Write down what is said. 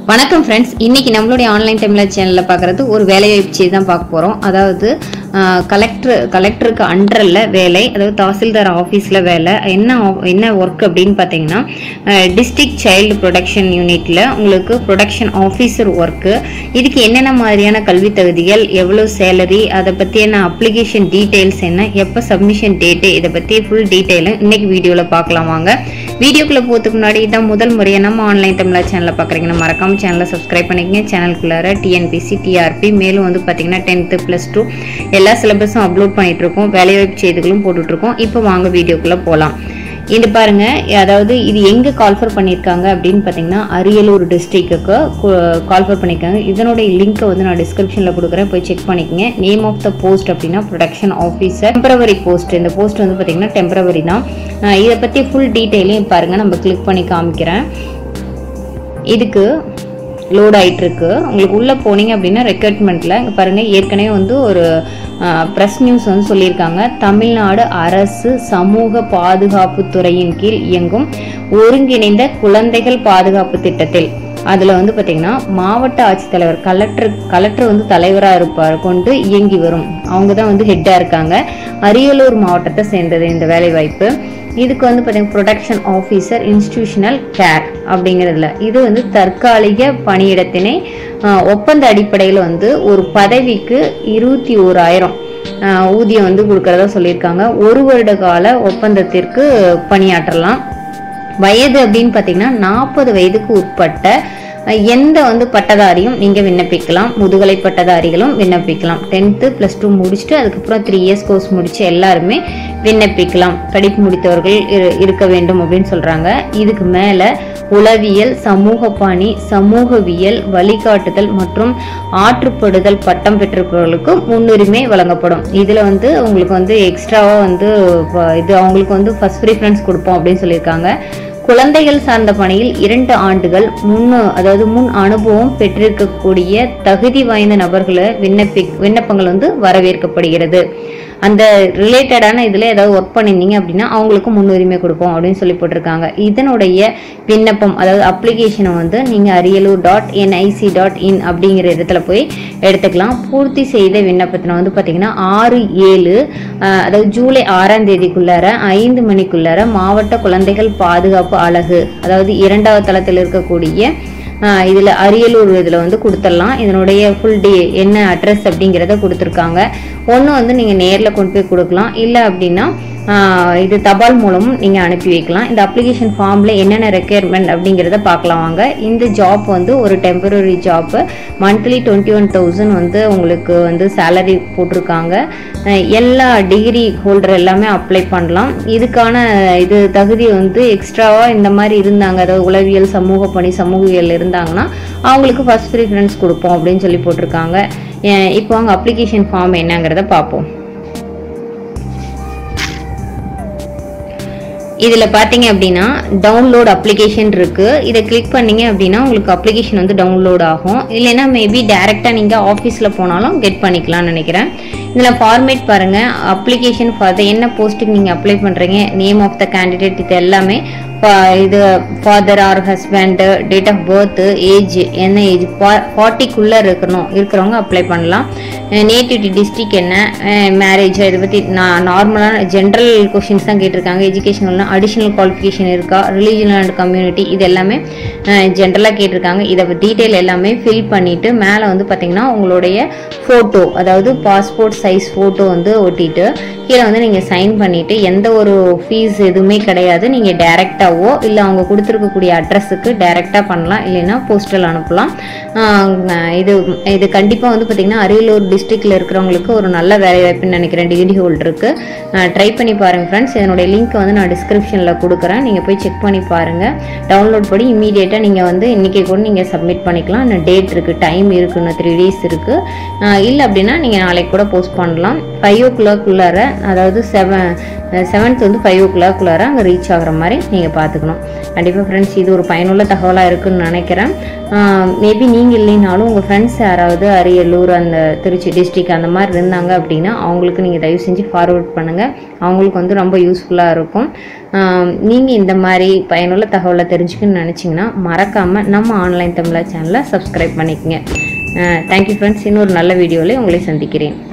வணக்கம் ஃப்ரெண்ட்ஸ் இன்னைக்கு நம்மளுடைய ஆன்லைன் டைம்ல சேனலில் பார்க்குறது ஒரு வேலைவாய்ப்பு செய்தி தான் பார்க்க போகிறோம் அதாவது கலெக்டர் கலெக்டருக்கு அண்டரில் வேலை அதாவது தாசில்தார் ஆஃபீஸில் வேலை என்ன op- என்ன ஒர்க் அப்படின்னு பார்த்தீங்கன்னா டிஸ்ட்ரிக்ட் சைல்டு ப்ரொடக்ஷன் யூனிட்டில் உங்களுக்கு ப்ரொடக்ஷன் ஆஃபீஸர் ஒர்க்கு இதுக்கு என்னென்ன மாதிரியான கல்வி தகுதிகள் எவ்வளோ சேலரி அதை பற்றியான அப்ளிகேஷன் டீட்டெயில்ஸ் என்ன எப்போ சப்மிஷன் டேட்டு இதை பற்றி ஃபுல் டீட்டெயிலும் இன்னைக்கு வீடியோவில் பார்க்கலாம் வாங்க வீடியோக்குள்ளே போகிறதுக்கு முன்னாடி இதான் முதல் முறையாக நம்ம ஆன்லைன் தமிழா சேனலை பார்க்குறீங்கன்னா மறக்காம சேனலை சப்ஸ்கிரைப் பண்ணிக்கங்க சேனலுக்குள்ளார டிஎன்பிசி டிஆர்பி மேலும் வந்து பார்த்தீங்கன்னா டென்த்து ப்ளஸ் டூ எல்லா சிலபஸும் அப்லோட் பண்ணிட்டு இருக்கோம் வேலைவாய்ப்பு செய்திகளும் போட்டுட்டு இருக்கோம் இப்போ வாங்க வீடியோக்குள்ளே போகலாம் இது பாருங்க அதாவது இது எங்கே கால்ஃபர் பண்ணியிருக்காங்க அப்படின்னு பார்த்தீங்கன்னா அரியலூர் டிஸ்ட்ரிக்ட்டுக்கு கால்ஃபர் பண்ணியிருக்காங்க இதனுடைய லிங்க்கை வந்து நான் டிஸ்கிரிப்ஷனில் கொடுக்குறேன் போய் செக் பண்ணிக்கங்க நேம் ஆஃப் த போஸ்ட் அப்படின்னா ப்ரொடக்ஷன் ஆஃபீஸர் டெம்பரவரி போஸ்ட் இந்த போஸ்ட் வந்து பார்த்தீங்கன்னா டெம்பரவரி தான் அஹ் இதை பற்றி ஃபுல் டீட்டெயிலையும் பாருங்கள் நம்ம கிளிக் பண்ணி காமிக்கிறேன் இதுக்கு லோட் ஆயிட்டு இருக்கு உங்களுக்கு உள்ளே போனீங்க அப்படின்னா ரெக்ரூட்மெண்ட்டில் இங்கே பாருங்கள் ஏற்கனவே வந்து ஒரு ப்ரெஸ் நியூஸ் வந்து சொல்லியிருக்காங்க தமிழ்நாடு அரசு சமூக பாதுகாப்பு துறையின் கீழ் இயங்கும் ஒருங்கிணைந்த குழந்தைகள் பாதுகாப்பு திட்டத்தில் அதில் வந்து பார்த்திங்கன்னா மாவட்ட ஆட்சித்தலைவர் கலெக்டர் கலெக்டர் வந்து தலைவராக இருப்பார் கொண்டு இயங்கி வரும் அவங்க தான் வந்து ஹெட்டாக இருக்காங்க அரியலூர் மாவட்டத்தை சேர்ந்தது இந்த வேலைவாய்ப்பு இதுக்கு வந்து பார்த்தீங்கன்னா ப்ரொடக்ஷன் ஆஃபீஸர் இன்ஸ்டிடியூஷனல் கேர் அப்படிங்கிறதுல இது வந்து தற்காலிக பணியிடத்தினை ஆஹ், ஒப்பந்த அடிப்படையில் வந்து ஒரு பதவிக்கு இருபத்தி ஓராயிரம் ஆஹ், ஊதியம் வந்து கொடுக்கறதா சொல்லியிருக்காங்க ஒரு வருட கால ஒப்பந்தத்திற்கு பணியாற்றலாம் வயது அப்படின்னு பார்த்தீங்கன்னா நாற்பது வயதுக்கு உட்பட்ட அஹ், எந்த வந்து பட்டதாரியும் நீங்கள் விண்ணப்பிக்கலாம் முதுகலை பட்டதாரிகளும் விண்ணப்பிக்கலாம் டென்த்து ப்ளஸ் டூ முடிச்சுட்டு அதுக்கப்புறம் த்ரீ இயர்ஸ் கோர்ஸ் முடிச்சு எல்லாருமே விண்ணப்பிக்கலாம் படிப்பு முடித்தவர்கள் இரு- இருக்க வேண்டும் அப்படின்னு சொல்கிறாங்க இதுக்கு மேலே உளவியல் சமூக பணி சமூகவியல் வழிகாட்டுதல் மற்றும் ஆற்றுப்படுதல் பட்டம் பெற்றவர்களுக்கு முன்னுரிமை வழங்கப்படும் இதில் வந்து உங்களுக்கு வந்து எக்ஸ்ட்ராவாக வந்து வ- இது அவங்களுக்கு வந்து ஃபர்ஸ்ட் ப்ரிஃபரன்ஸ் கொடுப்போம் அப்படின்னு சொல்லியிருக்காங்க குழந்தைகள் சார்ந்த பணியில் இரண்டு ஆண்டுகள் முன் அதாவது முன் அனுபவம் பெற்றிருக்கக்கூடிய தகுதி வாய்ந்த நபர்களை விண்ணப்பி விண்ணப்பங்கள் வந்து வரவேற்கப்படுகிறது அந்த ரிலேட்டடான இதில் ஏதாவது ஒர்க் பண்ணியிருந்தீங்க அப்படின்னா அவங்களுக்கு முன்னுரிமை கொடுப்போம் அப்படின்னு சொல்லி போட்டிருக்காங்க இதனுடைய விண்ணப்பம் அதாவது அப்ளிகேஷனை வந்து நீங்கள் Ariyalur dot NIC dot in அப்படிங்கிற இடத்துல போய் எடுத்துக்கலாம் பூர்த்தி செய்த விண்ணப்பத்தினை வந்து பார்த்தீங்கன்னா ஆறு ஏழு அஹ், அதாவது ஜூலை ஆறாம் தேதிக்குள்ளார ஐந்து மணிக்குள்ளார மாவட்ட குழந்தைகள் பாதுகாப்பு அலகு அதாவது இரண்டாவது தளத்தில் இருக்கக்கூடிய ஆஹ் இதுல அரியலூர் இதுல வந்து கொடுத்துடலாம் இதனுடைய ஃபுல் டே என்ன அட்ரஸ் அப்படிங்கிறத கொடுத்துருக்காங்க ஒன்று வந்து நீங்கள் நேரில் கொண்டு போய் கொடுக்கலாம் இல்லை அப்படின்னா ஆஹ் இது தபால் மூலமும் நீங்கள் அனுப்பி வைக்கலாம் இந்த அப்ளிகேஷன் ஃபார்மில் என்னென்ன ரெக்குயர்மெண்ட் அப்படிங்கிறத பார்க்கலாம் வாங்க இந்த ஜாப் வந்து ஒரு temporary job monthly twenty one thousand வந்து உங்களுக்கு வந்து சேலரி போட்டிருக்காங்க அஹ் எல்லா டிகிரி ஹோல்டர் எல்லாமே அப்ளை பண்ணலாம் இதுக்கான இது தகுதி வந்து எக்ஸ்ட்ராவாக இந்த மாதிரி இருந்தாங்க அதாவது உளவியல் சமூக பணி சமூகவியல் இருந்தாங்கன்னா அவங்களுக்கு ஃபர்ஸ்ட் ப்ரிஃபரன்ஸ் கொடுப்போம் அப்படின்னு சொல்லி போட்டிருக்காங்க அஹ் இப்போ அவங்க அப்ளிகேஷன் ஃபார்ம் என்னங்கிறத பார்ப்போம் இதில் பார்த்தீங்க அப்படின்னா டவுன்லோட் அப்ளிகேஷன் இருக்குது இதை கிளிக் பண்ணீங்க அப்படின்னா உங்களுக்கு அப்ளிகேஷன் வந்து டவுன்லோட் ஆகும் இல்லைன்னா மேபி டேரெக்டாக நீங்கள் ஆஃபீஸில் போனாலும் கெட் பண்ணிக்கலாம்னு நினைக்கிறேன் இதில் ஃபார்மேட் பாருங்கள் அப்ளிகேஷன் ஃபார் என்ன போஸ்ட்டுக்கு நீங்கள் அப்ளை பண்ணுறீங்க நேம் ஆஃப் த கேண்டிடேட் இது எல்லாமே fa- இது father or husband date of birth age என்ன ஏஜ் ஃபார்ட்டிக்குள்ளே இருக்கணும் இருக்கிறவங்க அப்ளை பண்ணலாம் நேட்டிவிட்டி டிஸ்ட்ரிக் என்ன மேரேஜ் இதை பற்றி நான் நார்மலான ஜென்ரல் கொஷின்ஸ் தான் கேட்டிருக்காங்க எஜுகேஷனல்னா அடிஷ்னல் குவாலிஃபிகேஷன் இருக்கா ரிலீஜன் அண்ட் கம்யூனிட்டி இது எல்லாமே ஜென்ரலாக கேட்டிருக்காங்க இதை டீட்டெயில் எல்லாமே ஃபில் பண்ணிவிட்டு மேலே வந்து பார்த்தீங்கன்னா உங்களுடைய ஃபோட்டோ அதாவது பாஸ்போர்ட் சைஸ் ஃபோட்டோ வந்து ஒட்டிட்டு கீழே வந்து நீங்கள் சைன் பண்ணிவிட்டு எந்த ஒரு ஃபீஸ் எதுவுமே கிடையாது நீங்கள் டேரெக்டாவோ இல்லை அவங்க கொடுத்துருக்கக்கூடிய அட்ரஸுக்கு டேரெக்டாக பண்ணலாம் இல்லைன்னா போஸ்டல் அனுப்பலாம் ஆஹ் இது இது கண்டிப்பாக வந்து பார்த்திங்கன்னா அரியலூர் டிஸ்ட்ரிக்டில் இருக்கிறவங்களுக்கு ஒரு நல்ல வேலைவாய்ப்புன்னு நினைக்கிறேன் டிகிரி ஹோல்டருக்கு ட்ரை பண்ணி பாருங்கள் ஃப்ரெண்ட்ஸ் இதனுடைய லிங்க் வந்து நான் டிஸ்கிரிப்ஷனில் கொடுக்குறேன் நீங்கள் போய் செக் பண்ணி பாருங்கள் டவுன்லோட் பண்ணி இமீடியட்டாக நீங்கள் வந்து இன்றைக்கி கூட நீங்கள் சப்மிட் பண்ணிக்கலாம் இன்னும் டேட் இருக்குது டைம் இருக்குது இன்னும் த்ரீ டேஸ் இருக்குது இல்லை அப்படின்னா நீங்கள் நாளைக்கு கூட போஸ்ட் பண்ணலாம் ஃபைவ் ஓ கிளாக்குள்ளார அதாவது செவன் செவன்த் வந்து ஃபைவ் ஓ கிளாக்குள்ளார அங்கே ரீச் ஆகுற மாதிரி நீங்கள் நீங்கள் பார்த்துக்கணும் கண்டிப்பாக ஃப்ரெண்ட்ஸ் இது ஒரு பயனுள்ள தகவலாக இருக்குன்னு நினைக்கிறேன் மேபி நீங்கள் இல்லைனாலும் உங்கள் ஃப்ரெண்ட்ஸ் யாராவது அரியலூர் அந்த திருச்சி டிஸ்ட்ரிக் அந்த மாதிரி இருந்தாங்க அப்படின்னா அவங்களுக்கு நீங்கள் தயவு செஞ்சு ஃபார்வர்ட் பண்ணுங்கள் அவங்களுக்கு வந்து ரொம்ப யூஸ்ஃபுல்லாக இருக்கும் நீங்கள் இந்த மாதிரி பயனுள்ள தகவலை தெரிஞ்சுக்கணும்னு நினச்சிங்கன்னா மறக்காமல் நம்ம ஆன்லைன் தமிழா சேனலை சப்ஸ்கிரைப் பண்ணிக்கங்க தேங்க்யூ ஃப்ரெண்ட்ஸ் இன்னொரு நல்ல வீடியோவில் உங்களை சந்திக்கிறேன்